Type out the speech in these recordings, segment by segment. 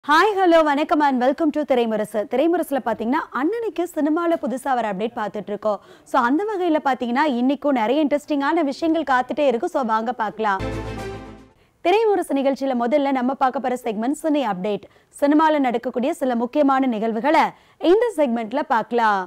hi hello வணக்கம் and welcome to Thiraimurasu திரைமுரசில் பார்த்தீங்கன்னா அண்ணனுக்கு சினிமாவில் புதுசாக வர அப்டேட் பார்த்துட்டு இருக்கோம் ஸோ அந்த வகையில் பார்த்தீங்கன்னா இன்னைக்கும் நிறைய இன்ட்ரெஸ்டிங்கான விஷயங்கள் காத்துட்டே இருக்கு ஸோ வாங்க பார்க்கலாம் திரைமுரசு நிகழ்ச்சியில் முதல்ல நம்ம பார்க்க போகிற செக்மெண்ட் சினி அப்டேட் சினிமாவில் நடக்கக்கூடிய சில முக்கியமான நிகழ்வுகளை இந்த செக்மெண்ட்ல பார்க்கலாம்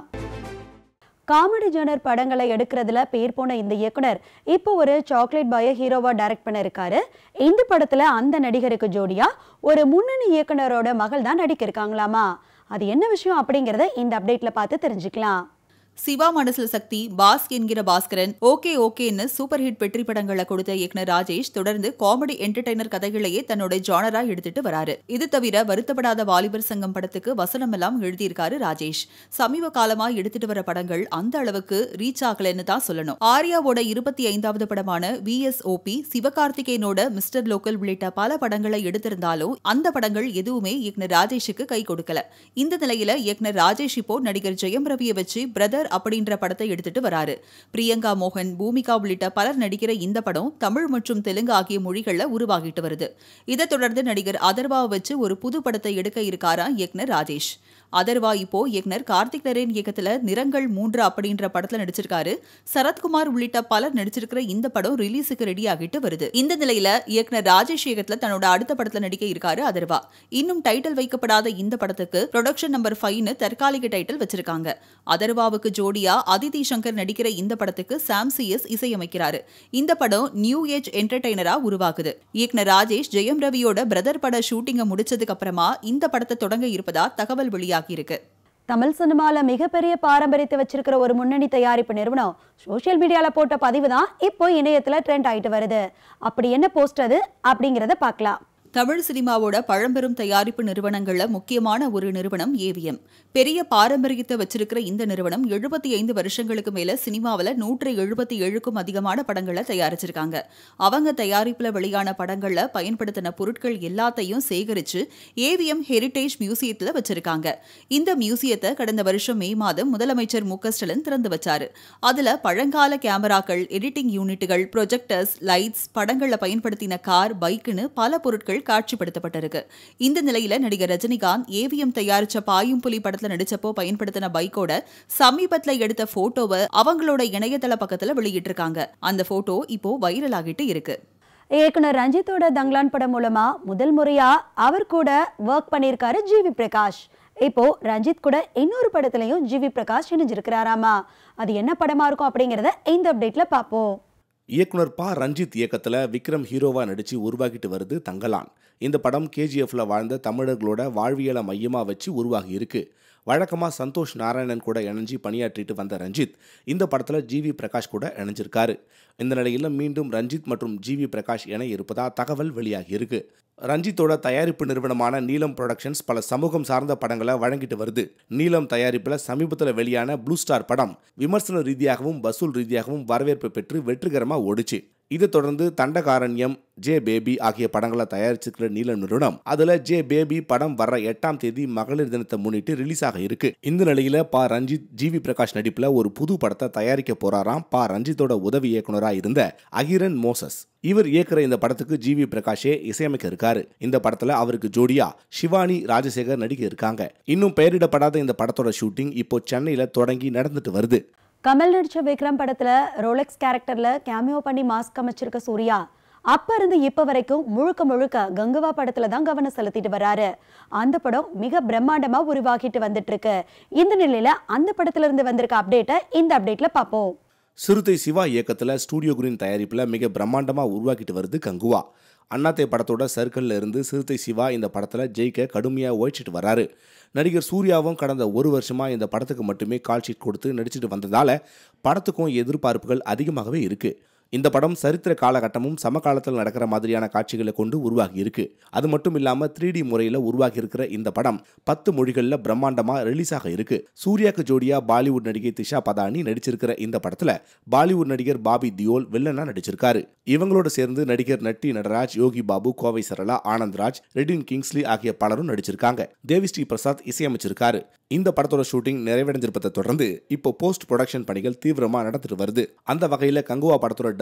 காமெடி ஜேனர் படங்களை எடுக்கிறதுல பேர் போன இந்த இயக்குனர் இப்போ ஒரு சாக்லேட் பாயை ஹீரோவா டைரக்ட் பண்ண இருக்காரு இந்த படத்துல அந்த நடிகருக்கு ஜோடியா ஒரு முன்னணி இயக்குனரோட மகள் தான் நடிக்க இருக்காங்களாமா அது என்ன விஷயம் அப்படிங்கறத இந்த அப்டேட்ல பார்த்து தெரிஞ்சுக்கலாம் சிவா மனசுல சக்தி பாஸ் என்கிற பாஸ்கரன் ஓகே ஓகேன்னு சூப்பர் ஹிட் வெற்றி படங்களை கொடுத்த இயக்குனர் ராஜேஷ் தொடர்ந்து காமெடி என்டர்டைனர் கதைகளையே தன்னோட ஜானரா எடுத்துட்டு வராரு இது தவிர வருத்தப்படாத வாலிபர் சங்கம் படத்துக்கு வசனம் எல்லாம் எழுதியிருக்காரு ராஜேஷ் சமீப காலமா எடுத்துட்டு வர படங்கள் அந்த அளவுக்கு ரீச் ஆகலன்னு தான் சொல்லணும் ஆர்யாவோட இருபத்தி ஐந்தாவது படமான விஎஸ்ஓபி சிவகார்த்திகேயனோட மிஸ்டர் லோக்கல் உள்ளிட்ட பல படங்களை எடுத்திருந்தாலும் அந்த படங்கள் எதுவுமே இயக்குனர் ராஜேஷுக்கு கை கொடுக்கல இந்த நிலையில இயக்குனர் ராஜேஷ் இப்போ நடிகர் ஜெயம் ரவியை வச்சு பிரதர் அப்படின்ற படத்தை எடுத்துட்டு வராரு பிரியங்கா மோகன் பூமிகா உள்ளிட்ட பலர் நடிக்கிற இந்த படம் தமிழ் மற்றும் தெலுங்கு ஆகிய மொழிகள்ல உருவாகிட்டு வருது இதைத் தொடர்ந்து நடிகர் அதர்வாவை வச்சு ஒரு புது படத்தை எடுக்க இருக்காரா இயக்குனர் ராஜேஷ் அதர்வா இப்போ இயக்குனர் கார்த்திக் நரேன் இயக்கத்துல நிறங்கள் மூன்று அப்படின்ற படத்துல நடிச்சிருக்காரு சரத்குமார் உள்ளிட்ட பலர் நடிச்சிருக்கிற இந்த படம் ரிலீஸுக்கு ரெடி ஆகிட்டு வருது இந்த நிலையில இயக்குனர் ராஜேஷ் இயக்கத்துல தன்னோட அடுத்த படத்துல நடிக்க இருக்காரு அதர்வா இன்னும் டைட்டில் வைக்கப்படாத இந்த படத்துக்கு ப்ரொடக்ஷன் நம்பர் ஃபைவ்னு தற்காலிக டைட்டில் வச்சிருக்காங்க அதர்வாவுக்கு ஜோடியா அதிதி சங்கர் நடிக்கிற இந்த படத்துக்கு சாம் சிஎஸ் இசையமைக்கிறாரு இந்த படம் நியூ ஏஜ் என்டர்டைனரா உருவாகுது இயக்குனர் ராஜேஷ் ஜெயம் ரவியோட பிரதர் பட ஷூட்டிங்கை முடிச்சதுக்கு அப்புறமா இந்த படத்தை தொடங்க இருப்பதா தகவல் வெளியாகி இருக்கு தமிழ் சினிமால மிகப்பெரிய பாரம்பரியத்தை வச்சிருக்கிற ஒரு முன்னணி தயாரிப்பு நிறுவனம் சோஷியல் மீடியால போட்ட பதிவு தான் இப்போ இணையத்துல ட்ரெண்ட் ஆயிட்டு வருது அப்படி என்ன போஸ்ட் அது அப்படிங்கறத பார்க்கலாம் தமிழ் சினிமாவோட பழம்பெரும் தயாரிப்பு நிறுவனங்கள்ல முக்கியமான ஒரு நிறுவனம் ஏவிஎம் பெரிய பாரம்பரியத்தை வச்சிருக்கிற இந்த நிறுவனம் எழுபத்தி ஐந்து வருஷங்களுக்கு மேல சினிமாவில் நூற்று எழுபத்தி ஏழுக்கும் அதிகமான படங்களை தயாரிச்சிருக்காங்க அவங்க தயாரிப்புல வெளியான படங்கள்ல பயன்படுத்தின பொருட்கள் எல்லாத்தையும் சேகரிச்சு ஏவிஎம் ஹெரிட்டேஜ் மியூசியத்துல வச்சிருக்காங்க இந்த மியூசியத்தை கடந்த வருஷம் மே மாதம் முதலமைச்சர் மு க ஸ்டாலின் திறந்து வச்சாரு அதுல பழங்கால கேமராக்கள் எடிட்டிங் யூனிட்டுகள் ப்ரொஜெக்டர்ஸ் லைட்ஸ் படங்கள்ல பயன்படுத்தின கார் பைக்குன்னு பல பொருட்கள் காட்சிப்படுத்தப்பட்டிருக்கு இந்த நிலையில நடிகர் ரஜினிகாந்த் ஏவிஎம் தயாரிச்ச பாயும் புலி படத்துல நடிச்சப்போ பயன்படுத்தின பைக்கோட சமீபத்துல எடுத்த போட்டோவை அவங்களோட இணையதள பக்கத்துல வெளியிட்டிருக்காங்க அந்த போட்டோ இப்போ வைரல் ஆகிட்டு இருக்கு இயக்குனர் ரஞ்சித்தோட தங்லான் படம் மூலமா முதல் முறையா அவர் கூட ஒர்க் பண்ணியிருக்காரு ஜிவி பிரகாஷ் இப்போ ரஞ்சித் கூட இன்னொரு படத்துலயும் ஜிவி பிரகாஷ் இணைஞ்சிருக்கிறாராமா அது என்ன படமா இருக்கும் அப்படிங்கறத இந்த அப்டேட்ல பார்ப்போம் இயக்குனர் ப ரஞ்சித் இயக்கத்தில் விக்ரம் ஹீரோவா நடித்து உருவாக்கிட்டு வருது தங்கலான் இந்த படம் கேஜிஎஃப்ல வாழ்ந்த தமிழர்களோட வாழ்வியலை மையமாக வச்சு உருவாகி இருக்கு வழக்கமாக சந்தோஷ் நாராயணன் கூட இணைஞ்சு பணியாற்றிட்டு வந்த ரஞ்சித் இந்த படத்தில் ஜிவி பிரகாஷ் கூட இணைஞ்சிருக்காரு இந்த நிலையில் மீண்டும் ரஞ்சித் மற்றும் ஜிவி பிரகாஷ் இணை இருப்பதா தகவல் வெளியாகி இருக்கு ரஞ்சித்தோட தயாரிப்பு நிறுவனமான நீலம் புரொடக்ஷன்ஸ் பல சமூகம் சார்ந்த படங்களை வழங்கிட்டு வருது நீலம் தயாரிப்பில் சமீபத்தில் வெளியான ப்ளூ ஸ்டார் படம் விமர்சன ரீதியாகவும் வசூல் ரீதியாகவும் வரவேற்பு பெற்று வெற்றிகரமாக ஓடிச்சு இதை தொடர்ந்து தண்டகாரண்யம் ஜே பேபி ஆகிய படங்களை தயாரிச்சிருக்கிற நீல நிறுவனம் அதுல ஜே பேபி படம் வர்ற எட்டாம் தேதி மகளிர் தினத்தை முன்னிட்டு ரிலீஸ் ஆக இருக்கு இந்த நிலையில பா ரஞ்சித் ஜிவி பிரகாஷ் நடிப்புல ஒரு புது படத்தை தயாரிக்க போறாராம் பா ரஞ்சித்தோட உதவி இயக்குனரா இருந்த அகிரன் மோசஸ் இவர் இயக்குற இந்த படத்துக்கு ஜிவி பிரகாஷே இசையமைக்க இருக்காரு இந்த படத்துல அவருக்கு ஜோடியா சிவானி ராஜசேகர் நடிக்க இருக்காங்க இன்னும் பெயரிடப்படாத இந்த படத்தோட ஷூட்டிங் இப்போ சென்னையில தொடங்கி நடந்துட்டு வருது கமல் நடிச்ச விக்ரம் படத்துல ரோலெக்ஸ் கேரக்டர்ல கேமியோ பண்ணி மாஸ்க் அமைச்சிருக்க சூர்யா அப்ப இருந்து இப்ப வரைக்கும் முழுக்க முழுக்க கங்குவா படத்துல தான் கவனம் செலுத்திட்டு வராரு அந்த படம் மிக பிரம்மாண்டமா உருவாகிட்டு வந்துட்டு இருக்கு இந்த நிலையில அந்த படத்துல இருந்து வந்திருக்க அப்டேட்டை இந்த அப்டேட்ல பார்ப்போம் சிறுத்தை சிவா இயக்கத்தில் ஸ்டூடியோ குரீன் தயாரிப்பில் மிக பிரம்மாண்டமாக உருவாக்கிட்டு வருது கங்குவா அண்ணாத்தே படத்தோட சர்க்கிளில் இருந்து சிறுத்தை சிவா இந்த படத்தில் ஜெயிக்க கடுமையாக உழைச்சிட்டு வராரு நடிகர் சூர்யாவும் கடந்த ஒரு வருஷமாக இந்த படத்துக்கு மட்டுமே கால் ஷீட் கொடுத்து நடிச்சிட்டு வந்ததால படத்துக்கும் எதிர்பார்ப்புகள் அதிகமாகவே இருக்குது இந்த படம் சரித்திர காலகட்டமும் சமகாலத்தில் நடக்கிற மாதிரியான காட்சிகளை கொண்டு உருவாகி இருக்கு அது மட்டும் இல்லாம த்ரீ டி முறையில் உருவாகி இருக்கிற இந்த படம் பத்து மொழிகளில் பிரம்மாண்டமா ரிலீஸ் ஆக இருக்கு சூர்யாக்கு ஜோடியா பாலிவுட் நடிகை திஷா பதானி நடிச்சிருக்கிற இந்த படத்துல பாலிவுட் நடிகர் பாபி தியோல் வில்லனா நடிச்சிருக்காரு இவங்களோட சேர்ந்து நடிகர் நட்டி நடராஜ் யோகி பாபு கோவை சரளா ஆனந்த்ராஜ் ரெடின் கிங்ஸ்லி ஆகிய பலரும் நடிச்சிருக்காங்க தேவி ஸ்ரீ பிரசாத் இசையமைச்சிருக்காரு இந்த படத்தோட ஷூட்டிங் நிறைவடைஞ்சிருப்பதை தொடர்ந்து இப்போ போஸ்ட் ப்ரொடக்ஷன் பணிகள் தீவிரமா நடந்துட்டு வருது அந்த வகையில கங்குவா படத்தோட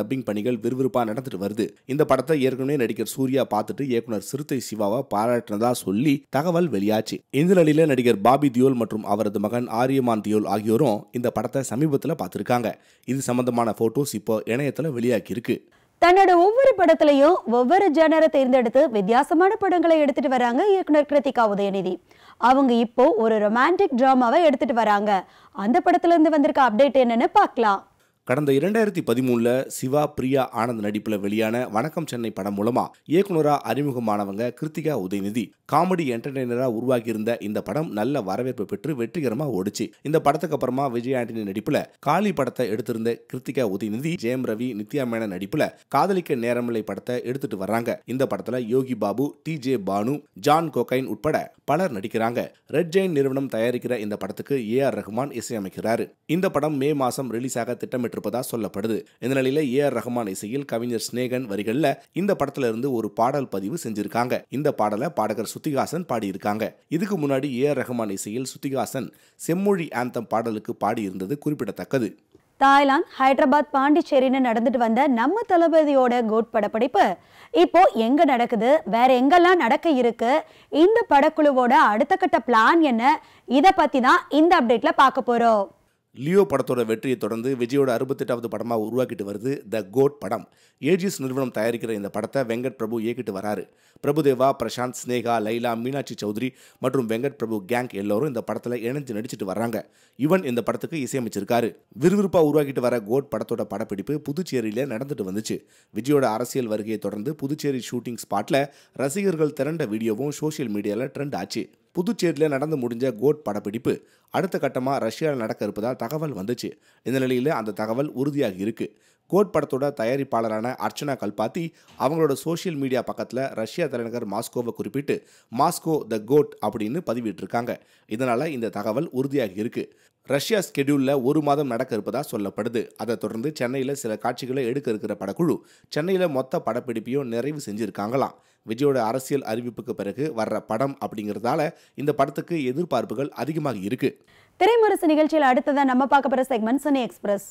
டப்பிங் பணிகள் விறுவிறுப்பாக நடந்துட்டு வருது இந்த படத்தை ஏற்கனவே நடிகர் சூர்யா பார்த்துட்டு இயக்குனர் சிறுத்தை சிவாவை பாராட்டினதா சொல்லி தகவல் வெளியாச்சு இந்த நிலையில நடிகர் பாபி தியோல் மற்றும் அவரது மகன் ஆரியமான் தியோல் ஆகியோரும் இந்த படத்தை சமீபத்தில் பார்த்துருக்காங்க இது சம்பந்தமான போட்டோஸ் இப்போ இணையத்தில் வெளியாகி இருக்கு தன்னோட ஒவ்வொரு படத்துலயும் ஒவ்வொரு ஜேனரை தேர்ந்தெடுத்து வித்தியாசமான படங்களை எடுத்துட்டு வராங்க இயக்குனர் கிருத்திகா உதயநிதி அவங்க இப்போ ஒரு ரொமான்டிக் டிராமாவை எடுத்துட்டு வராங்க அந்த படத்துல இருந்து வந்திருக்க அப்டேட் என்னன்னு பார்க்கலாம் கடந்த இரண்டாயிரத்தி பதிமூணுல சிவா பிரியா ஆனந்த் நடிப்புல வெளியான வணக்கம் சென்னை படம் மூலமா இயக்குனரா அறிமுகமானவங்க கிருத்திகா உதயநிதி காமெடி என்டர்டெய்னரா உருவாகியிருந்த இந்த படம் நல்ல வரவேற்பு பெற்று வெற்றிகரமா ஓடுச்சு இந்த படத்துக்கு அப்புறமா விஜய் ஆண்டனி நடிப்புல காளி படத்தை எடுத்திருந்த கிருத்திகா உதயநிதி ஜெயம் ரவி நித்யா மேனன் நடிப்புல காதலிக்க நேரமில்லை படத்தை எடுத்துட்டு வர்றாங்க இந்த படத்துல யோகி பாபு டி ஜே பானு ஜான் கோகைன் உட்பட பலர் நடிக்கிறாங்க ரெட் ஜெயின் நிறுவனம் தயாரிக்கிற இந்த படத்துக்கு ஏ ஆர் ரஹ்மான் இசையமைக்கிறாரு இந்த படம் மே மாசம் ரிலீஸ் ஆக திட்டமிட்டிருப்பதா சொல்லப்படுது இந்த நிலையில ஏ ஆர் ரஹ்மான் இசையில் கவிஞர் ஸ்னேகன் வரிகள்ல இந்த படத்துல இருந்து ஒரு பாடல் பதிவு செஞ்சிருக்காங்க இந்த பாடலை பாடகர் சுத்திகாசன் பாடியிருக்காங்க இதுக்கு முன்னாடி ஏ ஆர் ரஹ்மான் இசையில் சுத்திகாசன் செம்மொழி ஆந்தம் பாடலுக்கு பாடியிருந்தது குறிப்பிடத்தக்கது தாய்லாந்து ஹைதராபாத் பாண்டிச்சேரின்னு நடந்துட்டு வந்த நம்ம தளபதியோட கோட் படப்பிடிப்பு இப்போ எங்க நடக்குது வேற எங்கெல்லாம் நடக்க இருக்கு இந்த படக்குழுவோட அடுத்த கட்ட பிளான் என்ன இத பத்தி தான் இந்த அப்டேட்ல பார்க்க போறோம் லியோ படத்தோட வெற்றியை தொடர்ந்து விஜயோட அறுபத்தெட்டாவது படமாக உருவாக்கிட்டு வருது த கோட் படம் ஏஜிஎஸ் நிறுவனம் தயாரிக்கிற இந்த படத்தை வெங்கட் பிரபு இயக்கிட்டு வராரு பிரபுதேவா பிரசாந்த் ஸ்னேகா லைலா மீனாட்சி சௌத்ரி மற்றும் வெங்கட் பிரபு கேங் எல்லோரும் இந்த படத்தில் இணைஞ்சு நடிச்சிட்டு வர்றாங்க இவன் இந்த படத்துக்கு இசையமைச்சிருக்காரு விறுவிறுப்பாக உருவாக்கிட்டு வர கோட் படத்தோட படப்பிடிப்பு புதுச்சேரியில் நடந்துட்டு வந்துச்சு விஜயோட அரசியல் வருகையை தொடர்ந்து புதுச்சேரி ஷூட்டிங் ஸ்பாட்ல ரசிகர்கள் திரண்ட வீடியோவும் சோஷியல் மீடியாவில் ட்ரெண்ட் ஆச்சு புதுச்சேரியில் நடந்து முடிஞ்ச கோட் படப்பிடிப்பு அடுத்த கட்டமாக ரஷ்யாவில் நடக்க இருப்பதால் தகவல் வந்துச்சு இந்த நிலையில் அந்த தகவல் உறுதியாகி இருக்கு கோட் படத்தோட தயாரிப்பாளரான அர்ச்சனா கல்பாத்தி அவங்களோட சோஷியல் மீடியா பக்கத்தில் ரஷ்யா தலைநகர் மாஸ்கோவை குறிப்பிட்டு மாஸ்கோ த கோட் அப்படின்னு பதிவிட்டிருக்காங்க இதனால் இந்த தகவல் உறுதியாகி இருக்கு ரஷ்யா ஸ்கெடியூலில் ஒரு மாதம் நடக்க இருப்பதா சொல்லப்படுது அதை தொடர்ந்து சென்னையில் சில காட்சிகளை எடுக்க இருக்கிற படக்குழு சென்னையில் மொத்த படப்பிடிப்பையும் நிறைவு செஞ்சிருக்காங்களாம் விஜயோட அரசியல் அறிவிப்புக்கு பிறகு வர்ற படம் அப்படிங்கிறதால இந்த படத்துக்கு எதிர்பார்ப்புகள் அதிகமாக இருக்கு திரைமுரசு நிகழ்ச்சியில் அடுத்ததான் நம்ம பார்க்க போற செக்மெண்ட் சனி எக்ஸ்பிரஸ்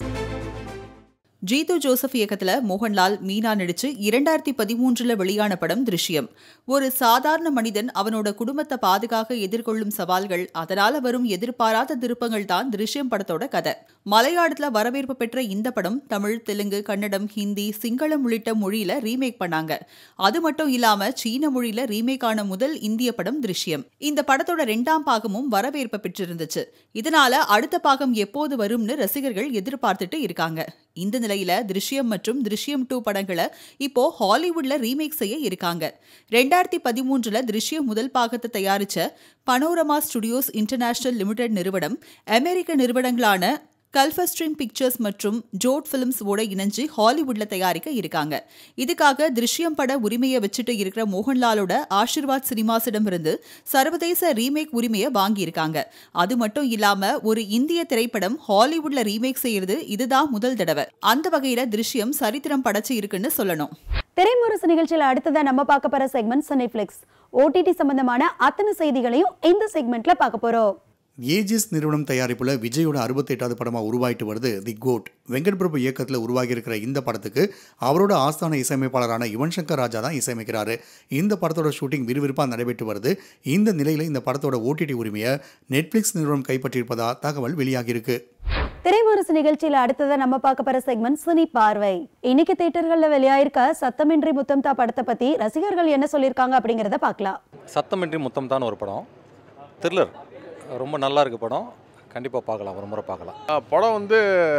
ஜீது ஜோசப் இயக்கத்துல மோகன்லால் மீனா நடிச்சு இரண்டாயிரத்தி பதிமூன்றுல வெளியான படம் திருஷ்யம் ஒரு சாதாரண மனிதன் அவனோட குடும்பத்தை பாதுகாக்க எதிர்கொள்ளும் சவால்கள் அதனால வரும் எதிர்பாராத திருப்பங்கள் தான் திருஷ்யம் படத்தோட கதை மலையாளத்துல வரவேற்பு பெற்ற இந்த படம் தமிழ் தெலுங்கு கன்னடம் ஹிந்தி சிங்களம் உள்ளிட்ட மொழியில ரீமேக் பண்ணாங்க அது மட்டும் இல்லாம சீன மொழியில ரீமேக் ஆன முதல் இந்திய படம் திருஷ்யம் இந்த படத்தோட ரெண்டாம் பாகமும் வரவேற்பு பெற்றிருந்துச்சு இதனால அடுத்த பாகம் எப்போது வரும்னு ரசிகர்கள் எதிர்பார்த்துட்டு இருக்காங்க இந்த நிலையில திருஷ்யம் மற்றும் திருஷ்யம் டூ படங்களை இப்போ ஹாலிவுட்ல ரீமேக் செய்ய இருக்காங்க ரெண்டாயிரத்தி பதிமூன்றுல திருஷ்யம் முதல் பாகத்தை தயாரிச்ச பனோரமா ஸ்டுடியோஸ் இன்டர்நேஷனல் லிமிடெட் நிறுவனம் அமெரிக்க நிறுவனங்களான கல்ஃபஸ்ட்ரீம் பிக்சர்ஸ் மற்றும் ஜோட் ஃபிலிம்ஸ் ஓட இணைஞ்சு ஹாலிவுட்ல தயாரிக்க இருக்காங்க இதுக்காக திருஷ்யம் பட உரிமையை வச்சுட்டு இருக்கிற மோகன்லாலோட ஆஷிர்வாத் சினிமாஸிடமிருந்து சர்வதேச ரீமேக் உரிமையை வாங்கியிருக்காங்க அது மட்டும் இல்லாம ஒரு இந்திய திரைப்படம் ஹாலிவுட்ல ரீமேக் செய்யறது இதுதான் முதல் தடவை அந்த வகையில திருஷ்யம் சரித்திரம் படைச்சு இருக்குன்னு சொல்லணும் திரைமுரசு நிகழ்ச்சியில் அடுத்ததான் நம்ம பார்க்க போற செக்மெண்ட் சனிஃபிளிக்ஸ் ஓடிடி சம்பந்தமான அத்தனை செய்திகளையும் இந்த செக்மெண்ட்ல பார்க்க போறோம் ஏஜிஸ் நிறுவனம் தயாரிப்புல விஜயோட அறுபத்தெட்டாவது படமாக உருவாயிட்டு வருது தி கோட் வெங்கட் பிரபு இயக்கத்தில் உருவாகி இருக்கிற இந்த படத்துக்கு அவரோட ஆஸ்தான இசையமைப்பாளரான யுவன் சங்கர் ராஜா தான் இசையமைக்கிறாரு இந்த படத்தோட ஷூட்டிங் விறுவிறுப்பாக நடைபெற்று வருது இந்த நிலையில் இந்த படத்தோட ஓடிடி உரிமையை நெட்ஃப்ளிக்ஸ் நிறுவனம் கைப்பற்றியிருப்பதா தகவல் வெளியாகியிருக்கு திரைமுரசு நிகழ்ச்சியில அடுத்ததா நம்ம பார்க்க போற செக்மெண்ட் சினி பார்வை இன்னைக்கு தியேட்டர்கள்ல வெளியாயிருக்க சத்தமின்றி முத்தம் தா படத்தை பத்தி ரசிகர்கள் என்ன சொல்லியிருக்காங்க அப்படிங்கறத பார்க்கலாம் சத்தமின்றி முத்தம் தான் ஒரு படம் த்ரில்லர் ரொம்ப நல்லா இருக்கு படம் கண்டிப்பாக பார்க்கலாம் ஒரு முறை பார்க்கலாம் ஆ, படம் வந்து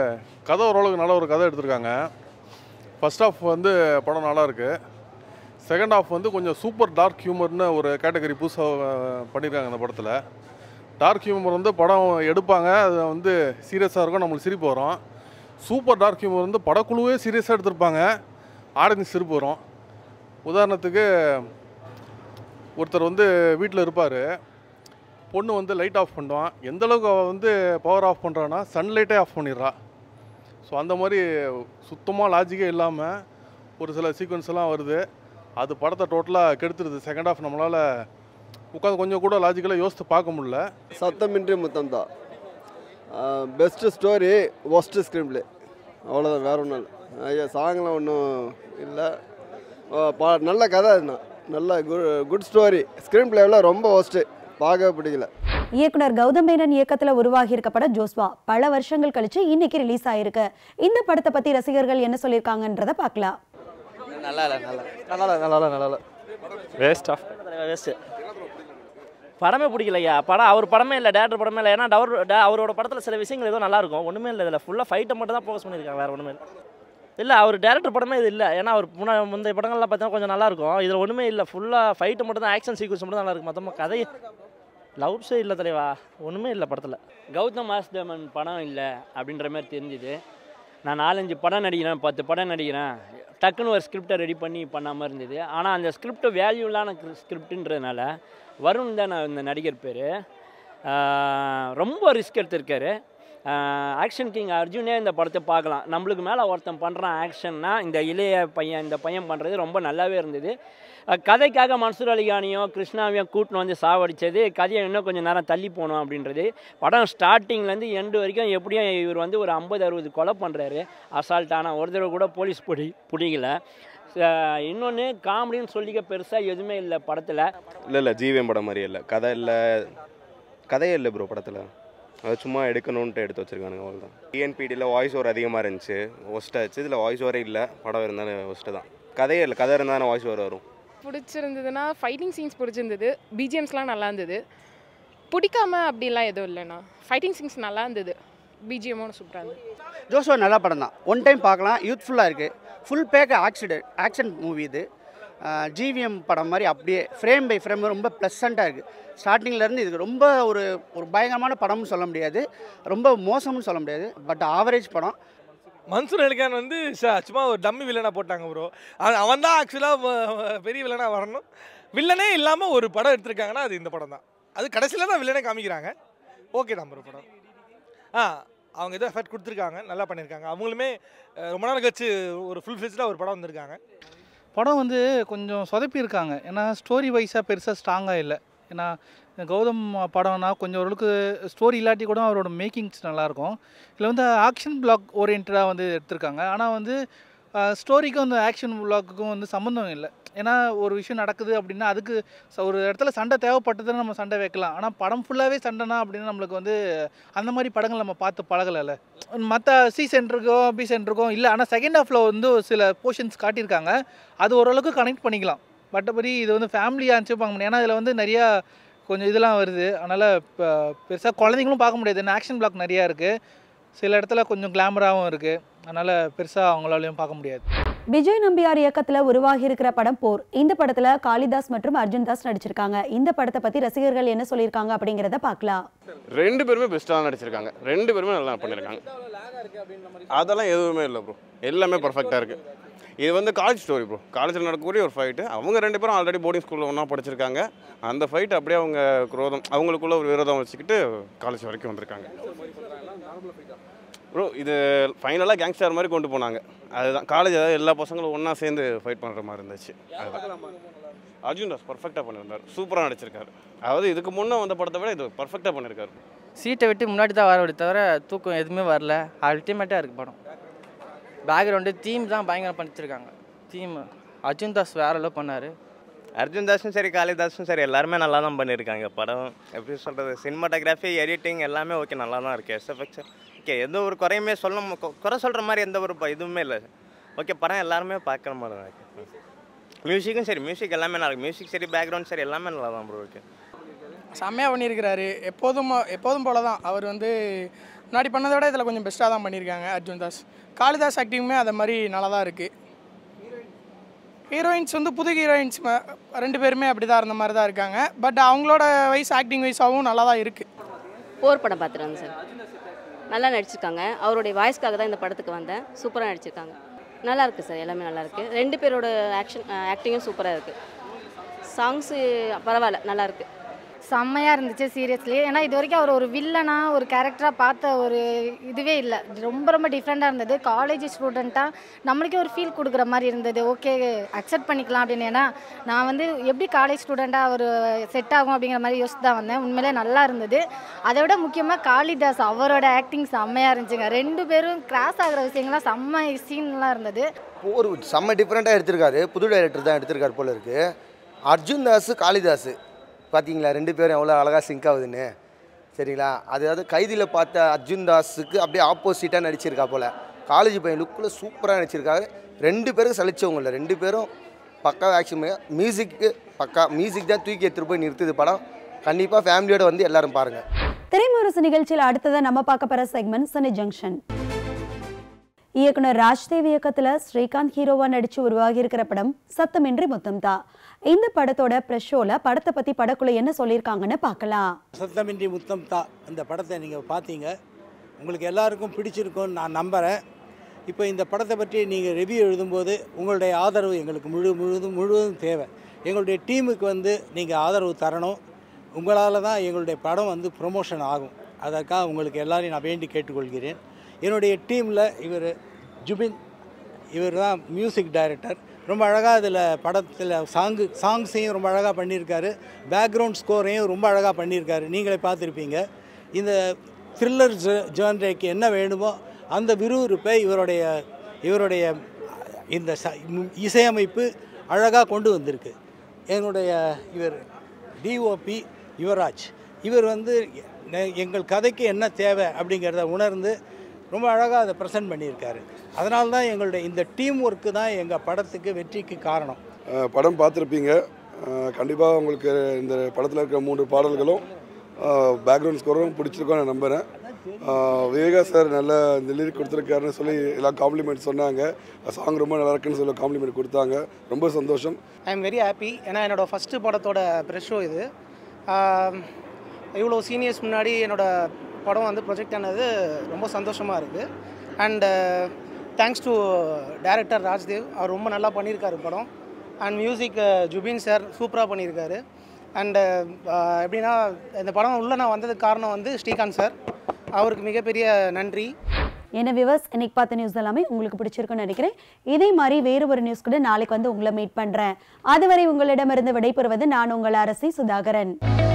கதை ஓரளவுக்கு நல்ல ஒரு கதை எடுத்திருக்காங்க ஃபர்ஸ்ட் ஹாஃப் வந்து படம் நல்லா இருக்கு செகண்ட் ஹாஃப் வந்து கொஞ்சம் சூப்பர் டார்க் ஹியூமர்னு ஒரு கேட்டகரி புதுசாக பண்ணியிருக்காங்க அந்த படத்தில் டார்க் ஹியூமர் வந்து படம் எடுப்பாங்க அது வந்து சீரியஸாக இருக்கும் நம்மளுக்கு சிரிப்பு வரும் சூப்பர் டார்க் ஹியூமர் வந்து படக்குழுவே சீரியஸாக எடுத்திருப்பாங்க ஆடியன்ஸ் சிரிப்பு வரும் உதாரணத்துக்கு ஒருத்தர் வந்து வீட்டில் இருப்பார் பொண்ணு வந்து லைட் ஆஃப் பண்ணுவான் எந்த அளவுக்கு அவள் வந்து பவர் ஆஃப் பண்ணுறான்னா சன்லைட்டே ஆஃப் பண்ணிடுறா ஸோ அந்த மாதிரி சுத்தமாக லாஜிக்கே இல்லாமல் ஒரு சில சீக்வன்ஸ் எல்லாம் வருது அது படத்தை டோட்டலாக கெடுத்துருது செகண்ட் ஹாஃப் நம்மளால் உட்காந்து கொஞ்சம் கூட லாஜிக்கலாக யோசித்து பார்க்க முடியல சத்தமின்றி முத்தம் தான் best story worst screenplay அவ்வளோதான் வேற ஒன்றும் இல்லை ஐயா சாங்லாம் ஒன்றும் இல்லை பா நல்ல கதை அதுண்ணா நல்ல குட் ஸ்டோரி ஸ்க்ரீன் பிளேவில் ரொம்ப ஒஸ்ட்டு பார்க்கவே பிடிக்கல இயக்குனர் கௌதம் மேனன் இயக்கத்துல உருவாகி இருக்க படம் ஜோஸ்வா பல வருஷங்கள் கழிச்சு இன்னைக்கு ரிலீஸ் ஆயிருக்கு இந்த படத்தை பத்தி ரசிகர்கள் என்ன சொல்லியிருக்காங்கன்றத பார்க்கலாம் நல்லா இல்லை நல்லா நல்லா இல்லை நல்லா இல்லை நல்லா இல்லை வேஸ்ட் ஆஃப் வேஸ்ட்டு படமே பிடிக்கலையா படம் அவர் படமே இல்லை டேரக்டர் படமே இல்லை ஏன்னா அவர் அவரோட படத்தில் சில விஷயங்கள் ஏதோ நல்லா இருக்கும் ஒன்றுமே இல்லை இதில் ஃபுல்லாக ஃபைட்டை மட்டும் தான் ஃபோக்கஸ் பண்ணியிருக்காங்க வேறு ஒன்றுமே இல்லை இல்லை அவர் டேரக்டர் படமே இது இல்லை ஏன்னா அவர் முன்ன முந்தைய படங்கள்லாம் பார்த்தீங்கன்னா கொஞ்சம் நல்லா இருக்கும் இதில் ஒன்றுமே இல்லை ஃபுல்லாக ஃபைட்டு மட்டும் தான் ஆக்ஷன் சீக்வன்ஸ் மட்டும் தான் நல்லா இருக்கும் மொத்தமாக கதை லவ்ஸே இல்லை தலைவா ஒன்றுமே இல்லை படத்தில் கௌதம் வாசுதேவன் படம் இல்லை அப்படின்ற மாதிரி தெரிஞ்சுது நான் நாலஞ்சு படம் நடிக்கிறேன் பத்து படம் நடிக்கிறேன் டக்குன்னு ஒரு ஸ்கிரிப்டை ரெடி பண்ணி பண்ணாமல் இருந்தது ஆனால் அந்த ஸ்கிரிப்ட் வேல்யூலான ஸ்கிரிப்டுன்றதுனால வருண் தான் நான் இந்த நடிகர் பேர் ரொம்ப ரிஸ்க் எடுத்திருக்காரு ஆக்ஷன் கிங் அர்ஜுனே இந்த படத்தை பார்க்கலாம் நம்மளுக்கு மேலே ஒருத்தன் பண்ணுறான் ஆக்ஷன்னா இந்த இளைய பையன் இந்த பையன் பண்ணுறது ரொம்ப நல்லாவே இருந்தது அஹ் கதைக்காக மன்சூர் அலிகானியும் கிருஷ்ணாவையும் கூட்டின்னு வந்து சாவடிச்சது கதையை இன்னும் கொஞ்சம் நேரம் தள்ளி போகணும் அப்படின்றது படம் ஸ்டார்டிங்லேருந்து எண்டு வரைக்கும் எப்படியும் இவர் வந்து ஒரு ஐம்பது அறுபது கொலை பண்ணுறாரு அசால்ட்டான ஒரு தடவை கூட போலீஸ் பிடி பிடிக்கல இன்னொன்று காமெடின்னு சொல்லிக்க பெருசாக எதுவுமே இல்லை படத்தில் இல்லை இல்லை ஜீவியம் படம் மாதிரி இல்லை கதை இல்லை கதையே இல்லை ப்ரோ படத்தில் அது சும்மா எடுக்கணுன்ட்டு எடுத்து வச்சிருக்கானுங்க அவ்வளோதான் டிஎன்பிடியில் வாய்ஸ் ஓவர் அதிகமாக இருந்துச்சு ஒஸ்ட்டாச்சு இதில் வாய்ஸ் ஓவரே இல்லை படம் இருந்தாலும் ஒஸ்ட்டு தான் கதையே இல்லை கதை இருந்தால் வாய்ஸ் ஓவர் வரும் பிடிச்சிருந்ததுன்னா ஃபைட்டிங் சீன்ஸ் பிடிச்சிருந்தது பிஜிஎம்ஸ்லாம் நல்லா இருந்தது பிடிக்காம அப்படிலாம் எதுவும் இல்லைண்ணா ஃபைட்டிங் சீன்ஸ் நல்லா இருந்தது பிஜிஎம்மோட சூப்பராக இருந்தது ஜோஷுவா நல்ல படம் தான் ஒன் டைம் பார்க்கலாம் யூத்ஃபுல்லாக இருக்குது full pack accident action movie இது ஜிவிஎம் படம் மாதிரி அப்படியே ஃப்ரேம் பை ஃப்ரேம் ரொம்ப ப்ளசண்ட்டாக இருக்குது ஸ்டார்டிங்லேருந்து இதுக்கு ரொம்ப ஒரு ஒரு பயங்கரமான படம்னு சொல்ல முடியாது ரொம்ப மோசம்னு சொல்ல முடியாது பட் ஆவரேஜ் படம் மன்சூர் அலிகான் வந்து ச- சும்மா ஒரு டம்மி வில்லனாக போட்டாங்க ப்ரோ அவன் தான் ஆக்சுவலாக பெரிய வில்லனாக வரணும் வில்லனே இல்லாமல் ஒரு படம் எடுத்திருக்காங்கன்னா அது இந்த படம் தான் அது கடைசியில் தான் வில்லனே காமிக்கிறாங்க ஓகே தான் ப்ரோ படம் ஆ அவங்க ஏதோ எஃபர்ட் கொடுத்துருக்காங்க நல்லா பண்ணியிருக்காங்க அவங்களுமே அஹ், ரொம்ப நாள் கழிச்சு ஒரு ஃபுல் ஃபிளெஜ்டாக ஒரு படம் வந்திருக்காங்க படம் வந்து கொஞ்சம் சொதப்பியிருக்காங்க ஏன்னா ஸ்டோரி வைஸாக பெருசாக ஸ்ட்ராங்காக இல்லை ஏன்னா கௌதம் படம்னா கொஞ்சம் ஓரளவுக்கு ஸ்டோரி இல்லாட்டி கூட அவரோட மேக்கிங்ஸ் நல்லாயிருக்கும் இதில் வந்து ஆக்ஷன் பிளாக் ஓரியன்டாக வந்து எடுத்திருக்காங்க ஆனால் வந்து ஸ்டோரிக்கும் அந்த ஆக்ஷன் பிளாக்குக்கும் வந்து சம்மந்தம் இல்லை ஏன்னா ஒரு விஷயம் நடக்குது அப்படின்னா அதுக்கு ச- ஒரு இடத்துல சண்டை தேவைப்பட்டதுன்னு நம்ம சண்டை வைக்கலாம் ஆனால் படம் ஃபுல்லாகவே சண்டைனா அப்படின்னு நம்மளுக்கு வந்து அந்த மாதிரி படங்கள் நம்ம பார்த்து பழகலைல்ல மற்ற சி சென்டருக்கோ பி சென்டருக்கோ இல்லை ஆனால் செகண்ட் ஹாஃபில் வந்து ஒரு சில போர்ஷன்ஸ் காட்டியிருக்காங்க அது ஓரளவுக்கு கனெக்ட் பண்ணிக்கலாம் மற்றபடி இது வந்து ஃபேமிலியாக அனுப்பிச்சு பார்க்க முடியும் ஏன்னா இதில் வந்து நிறையா கொஞ்சம் இதெல்லாம் வருது அதனால் இப்போ பெருசாக குழந்தைங்களும் பார்க்க முடியாது ஏன்னா ஆக்ஷன் பிளாக் நிறையா இருக்குது சில இடத்துல கொஞ்சம் கிளாமராகவும் இருக்குது அதனால் பெருசாக அவங்களாலையும் பார்க்க முடியாது விஜய் நம்பியார் இயக்கத்துல உருவாகி இருக்கிற படம் போர் இந்த படத்துல காளிதாஸ் மற்றும் அர்ஜுன் தாஸ் நடிச்சிருக்காங்க இந்த படத்தை பத்தி ரசிகர்கள் என்ன சொல்லியிருக்காங்க அப்படிங்கறத பார்க்கலாம் ரெண்டு பேருமே பெஸ்ட்டாக நடிச்சிருக்காங்க ரெண்டு பேருமே நல்லா பண்ணியிருக்காங்க அதெல்லாம் எதுவுமே இல்லை ப்ரோ எல்லாமே பர்ஃபெக்டாக இருக்குது இது வந்து காலேஜ் ஸ்டோரி ப்ரோ காலேஜில் நடக்கக்கூடிய ஒரு ஃபைட்டு அவங்க ரெண்டு பேரும் ஆல்ரெடி போர்டிங் ஸ்கூலில் ஒன்றா படிச்சிருக்காங்க அந்த ஃபைட் அப்படியே அவங்க குரோதம் அவங்களுக்குள்ள ஒரு விரோதம் வச்சுக்கிட்டு காலேஜ் வரைக்கும் வந்திருக்காங்க ப்ரோ இது ஃபைனலாக கேங்ஸ்டர் மாதிரி கொண்டு போனாங்க அதுதான் காலேஜ் அதாவது எல்லா பசங்களும் ஒன்றா சேர்ந்து ஃபைட் பண்ணுற மாதிரி இருந்துச்சு அதுதான் அர்ஜுன் தாஸ் பர்ஃபெக்டாக பண்ணியிருந்தார் சூப்பராக நடிச்சிருக்காரு அதாவது இதுக்கு முன்னே வந்த படத்தை விட இது பர்ஃபெக்டாக பண்ணியிருக்காரு சீட்டை விட்டு முன்னாடி தான் வரவில்லை தவிர தூக்கம் எதுவுமே வரல அல்டிமேட்டாக இருக்குது படம் பேக்ரவுண்டு தீம் தான் பயங்கரம் பண்ணிச்சிருக்காங்க தீம் அர்ஜுன் தாஸ் வேற அளவு பண்ணார் அர்ஜுன் தாஸும் சரி காளிதாஸும் சரி எல்லாருமே நல்லா தான் பண்ணியிருக்காங்க படம் எப்படி சொல்கிறது சினிமாட்டோகிராஃபி எடிட்டிங் எல்லாமே ஓகே நல்லா தான் இருக்குது எஸ்எஃப்எக்ஸ் ஓகே எந்த ஒரு குறையுமே சொல்ல மு- கொ- குறை சொல்கிற மாதிரி எந்த ஒரு ப- இதுவுமே இல்லை ஓகே படம் எல்லாருமே பார்க்குற மாதிரி தான் இருக்குது மியூசிக்கும் சரி மியூசிக் எல்லாமே நல்லா இருக்கு மியூசிக் சரி பேக்ரவுண்ட் சரி எல்லாமே நல்லா தான் ப்ரோ ஓகே செம்மையாக பண்ணியிருக்கிறாரு எப்போதும் எப்போதும் போல தான் அவர் வந்து முன்னாடி பண்ணதை விட இதில் கொஞ்சம் பெஸ்ட்டாக தான் பண்ணியிருக்காங்க அர்ஜுன் தாஸ் காளிதாஸ் ஆக்டிங்குமே அதை மாதிரி நல்லா தான் இருக்குது ஹீரோயின்ஸ் வந்து புது ஹீரோயின்ஸ் ரெண்டு பேருமே அப்படி தான் இருந்த மாதிரி தான் இருக்காங்க பட் அவங்களோட வைஸ் ஆக்டிங் வைஸாகவும் நல்லா தான் இருக்குது போர் படம் பார்த்துட்டு வந்தேன் சார் நல்லா நடிச்சிருக்காங்க அவருடைய வாய்ஸ்க்காக தான் இந்த படத்துக்கு வந்தேன் சூப்பராக நடிச்சிருக்காங்க நல்லா இருக்குது சார் எல்லாமே நல்லா இருக்குது ரெண்டு பேரோட ஆக்ஷன் ஆக்டிங்கும் சூப்பராக இருக்குது சாங்ஸு பரவாயில்ல நல்லா இருக்கு செம்மையாக இருந்துச்சு சீரியஸ்லி ஏன்னா இது வரைக்கும் அவர் ஒரு வில்லனா ஒரு கேரக்டராக பார்த்த ஒரு இதுவே இல்லை ரொம்ப ரொம்ப டிஃப்ரெண்ட்டாக இருந்தது காலேஜ் ஸ்டூடெண்ட்டாக நம்மளுக்கே ஒரு ஃபீல் கொடுக்குற மாதிரி இருந்தது ஓகே அக்செப்ட் பண்ணிக்கலாம் அப்படின்னு ஏன்னா நான் வந்து எப்படி காலேஜ் ஸ்டூடெண்ட்டாக ஒரு செட் ஆகும் அப்படிங்கிற மாதிரி யோசிச்சு தான் வந்தேன் உண்மையிலே நல்லா இருந்தது அதை விட முக்கியமாக காளிதாஸ் அவரோட ஆக்டிங் செம்மையாக இருந்துச்சுங்க ரெண்டு பேரும் கிராஸ் ஆகிற விஷயங்கள்லாம் செம்ம சீன்லாம் இருந்தது ஒரு செம்ம டிஃப்ரெண்ட்டாக எடுத்திருக்காரு புது டைரக்டர் தான் எடுத்திருக்காரு போல இருக்கு அர்ஜுன் தாஸ் காளிதாஸ் பார்த்தீங்களா ரெண்டு பேரும் எவ்வளோ அழகாக சிங்க் ஆகுதுன்னு சரிங்களா அதாவது கைதியில் பார்த்த அர்ஜுன் தாஸுக்கு அப்படியே ஆப்போசிட்டாக நடிச்சிருக்கா போல் காலேஜ் பையன் லுக்கில் சூப்பராக நடிச்சிருக்காரு ரெண்டு பேரும் சலிச்சவங்க இல்லை ரெண்டு பேரும் பக்கா ஆக்ஷன் மியூசிக்கு பக்கா மியூசிக் தான் தூக்கி எடுத்துகிட்டு போய் நிறுத்துது படம் கண்டிப்பாக ஃபேமிலியோட வந்து எல்லாரும் பாருங்கள் திரைமுரசு நிகழ்ச்சியில் அடுத்ததா நம்ம பார்க்க போற செக்மெண்ட் சனி ஜங்ஷன் இயக்குனர் ராஜ்தேவ் இயக்கத்துல ஸ்ரீகாந்த் ஹீரோவா நடிச்சு உருவாகி இருக்கிற படம் சத்தமின்றி முத்தம் தா இந்த படத்தோட ப்ரெஷ் ஷோல படத்தை பத்தி படக்குள்ள என்ன சொல்லியிருக்காங்கன்னு பார்க்கலாம் சத்தமின்றி முத்தம் தா இந்த படத்தை நீங்கள் பார்த்தீங்க உங்களுக்கு எல்லாருக்கும் பிடிச்சிருக்கும்னு நான் நம்புகிறேன் இப்போ இந்த படத்தை பற்றி நீங்கள் ரிவ்யூ எழுதும்போது உங்களுடைய ஆதரவு எங்களுக்கு முழு முழுதும் முழுவதும் தேவை எங்களுடைய டீமுக்கு வந்து நீங்கள் ஆதரவு தரணும் உங்களால் தான் எங்களுடைய படம் வந்து ப்ரொமோஷன் ஆகும் அதற்காக உங்களுக்கு எல்லாரையும் நான் வேண்டி கேட்டுக்கொள்கிறேன் என்னுடைய டீமில் இவர் ஜுபின் இவர் தான் மியூசிக் டைரக்டர் ரொம்ப அழகாக இதில் படத்தில் சாங்கு சாங்ஸையும் ரொம்ப அழகாக பண்ணியிருக்காரு பேக்ரவுண்ட் ஸ்கோரையும் ரொம்ப அழகாக பண்ணியிருக்காரு நீங்களே பார்த்துருப்பீங்க இந்த த்ரில்லர் ஜான்ரேக்கு என்ன வேணுமோ அந்த விறுவிறுப்பை இவருடைய இவருடைய இந்த ச இசையமைப்பு அழகாக கொண்டு வந்திருக்கு என்னுடைய இவர் டிஓபி யுவராஜ் இவர் வந்து நெ- எங்கள் கதைக்கு என்ன தேவை அப்படிங்கிறத உணர்ந்து ரொம்ப அழகாக அதை ப்ரெசென்ட் பண்ணியிருக்காரு அதனால தான் எங்களுடைய இந்த டீம் ஒர்க்கு தான் எங்கள் படத்துக்கு வெற்றிக்கு காரணம் அஹ் படம் பார்த்துருப்பீங்க கண்டிப்பாக உங்களுக்கு இந்த படத்தில் இருக்கிற மூன்று பாடல்களும் பேக்ரவுண்ட் ஸ்கோரும் பிடிச்சிருக்கோம் நான் நம்புகிறேன் அஹ் விவேகா சார் நல்ல இந்த லிரிக் கொடுத்துருக்காருன்னு சொல்லி எல்லாம் காம்ப்ளிமெண்ட் சொன்னாங்க சாங் ரொம்ப நல்லா இருக்குன்னு சொல்லி காம்ப்ளிமெண்ட் கொடுத்தாங்க ரொம்ப சந்தோஷம் ஐ எம் வெரி ஹாப்பி ஏன்னா என்னோடய ஃபஸ்ட்டு படத்தோட ப்ரெஷ் ஷோ இது ஆம், இவ்வளோ சீனியர்ஸ் முன்னாடி என்னோட படம் வந்து ப்ரொஜெக்ட் ஆனது ரொம்ப சந்தோஷமாக இருக்குது and thanks to director Rajdev அவர் ரொம்ப நல்லா பண்ணியிருக்காரு படம் அண்ட் மியூசிக் ஜுபின் சார் சூப்பராக பண்ணியிருக்காரு அண்டு எப்படின்னா இந்த படம் உள்ளே நான் வந்ததுக்கு காரணம் வந்து ஸ்ரீகாந்த் சார் அவருக்கு மிகப்பெரிய நன்றி என்ன விவர்ஸ் இன்னைக்கு பார்த்த நியூஸ் எல்லாமே உங்களுக்கு பிடிச்சிருக்குன்னு நினைக்கிறேன் இதே மாதிரி வேறு ஒரு நியூஸ் கூட நாளைக்கு வந்து உங்களை மீட் பண்றேன் அதுவரை உங்களிடமிருந்து விடைபெறுவது நான் உங்கள் அரசி சுதாகரன்